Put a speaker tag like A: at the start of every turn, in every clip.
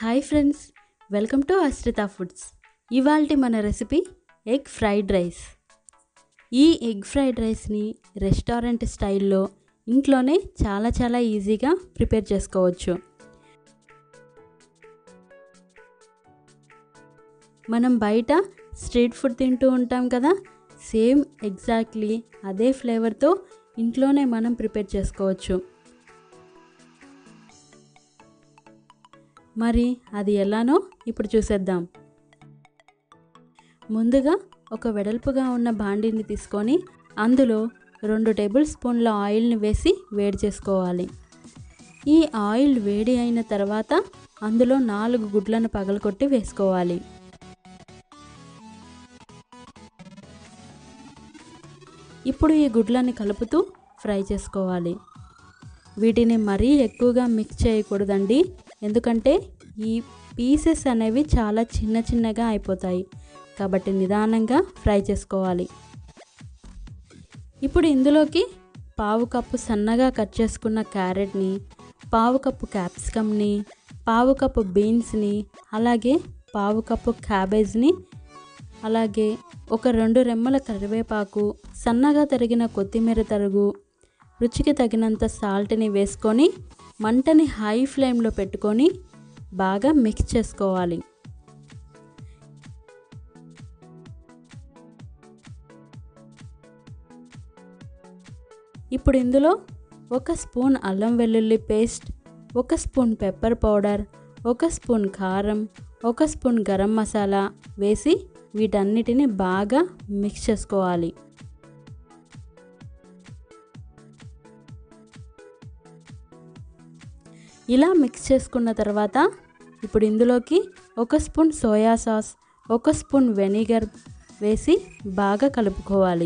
A: hi friends welcome to Ashritha foods ఇవాల్టి మన recipe egg fried rice ఈ ఎగ్ ఫ్రైడ్ రైస్ని రెస్టారెంట్ స్టైల్లో ఇంట్లోనే చాలా చాలా ఈజీగా ప్రిపేర్ చేసుకోవచ్చు మనం బయట స్ట్రీట్ ఫుడ్ తింటూ ఉంటాం కదా సేమ్ ఎగ్జాక్ట్లీ అదే ఫ్లేవర్తో ఇంట్లోనే మనం ప్రిపేర్ చేసుకోవచ్చు మరి అది ఎలానో ఇప్పుడు చూసేద్దాం ముందుగా ఒక వెడల్పుగా ఉన్న బాండీని తీసుకొని అందులో రెండు టేబుల్ స్పూన్ల ఆయిల్ని వేసి వేడి చేసుకోవాలి ఈ ఆయిల్ వేడి అయిన తర్వాత అందులో నాలుగు గుడ్లను పగలకొట్టి వేసుకోవాలి ఇప్పుడు ఈ గుడ్లని కలుపుతూ ఫ్రై చేసుకోవాలి వీటిని మరీ ఎక్కువగా మిక్స్ చేయకూడదండి ఎందుకంటే ఈ పీసెస్ అనేవి చాలా చిన్న చిన్నగా అయిపోతాయి కాబట్టి నిదానంగా ఫ్రై చేసుకోవాలి ఇప్పుడు ఇందులోకి పావు కప్పు సన్నగా కట్ చేసుకున్న క్యారెట్ని పావు కప్పు క్యాప్సికమ్ని పావు కప్పు బీన్స్ని అలాగే పావు కప్పు క్యాబేజ్ని అలాగే ఒక రెండు రెమ్మల కరివేపాకు సన్నగా తరిగిన కొత్తిమీర తరుగు రుచికి తగినంత సాల్ట్ని వేసుకొని మంటని హై ఫ్లేమ్లో పెట్టుకొని బాగా మిక్స్ చేసుకోవాలి ఇప్పుడు ఇందులో ఒక స్పూన్ అల్లం వెల్లుల్లి పేస్ట్ ఒక స్పూన్ పెప్పర్ పౌడర్ ఒక స్పూన్ కారం ఒక స్పూన్ గరం మసాలా వేసి వీటన్నిటిని బాగా మిక్స్ చేసుకోవాలి ఇలా మిక్స్ చేసుకున్న తర్వాత ఇప్పుడు ఇందులోకి ఒక స్పూన్ సోయా సాస్ ఒక స్పూన్ వెనిగర్ వేసి బాగా కలుపుకోవాలి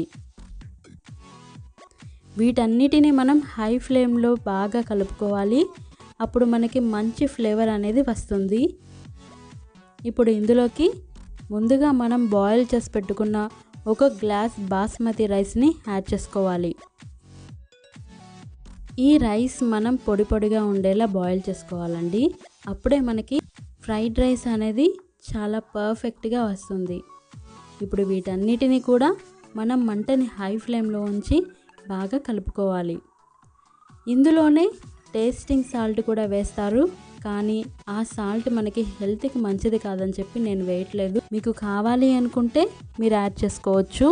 A: వీటన్నిటిని మనం హై ఫ్లేమ్లో బాగా కలుపుకోవాలి అప్పుడు మనకి మంచి ఫ్లేవర్ అనేది వస్తుంది ఇప్పుడు ఇందులోకి ముందుగా మనం బాయిల్ చేసి పెట్టుకున్న ఒక గ్లాస్ బాస్మతి రైస్ని యాడ్ చేసుకోవాలి ఈ రైస్ మనం పొడి పొడిగా ఉండేలా బాయిల్ చేసుకోవాలండి అప్పుడే మనకి ఫ్రైడ్ రైస్ అనేది చాలా పర్ఫెక్ట్గా వస్తుంది ఇప్పుడు వీటన్నిటిని కూడా మనం మంటని హై ఫ్లేమ్లో ఉంచి బాగా కలుపుకోవాలి ఇందులోనే టేస్టింగ్ సాల్ట్ కూడా వేస్తారు కానీ ఆ సాల్ట్ మనకి హెల్త్కి మంచిది కాదని చెప్పి నేను వేయట్లేదు మీకు కావాలి అనుకుంటే మీరు యాడ్ చేసుకోవచ్చు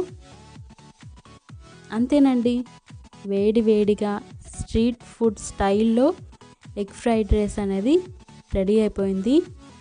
A: అంతేనండి వేడి వేడిగా స్ట్రీట్ ఫుడ్ స్టైల్లో ఎగ్ ఫ్రైడ్ రైస్ అనేది రెడీ అయిపోయింది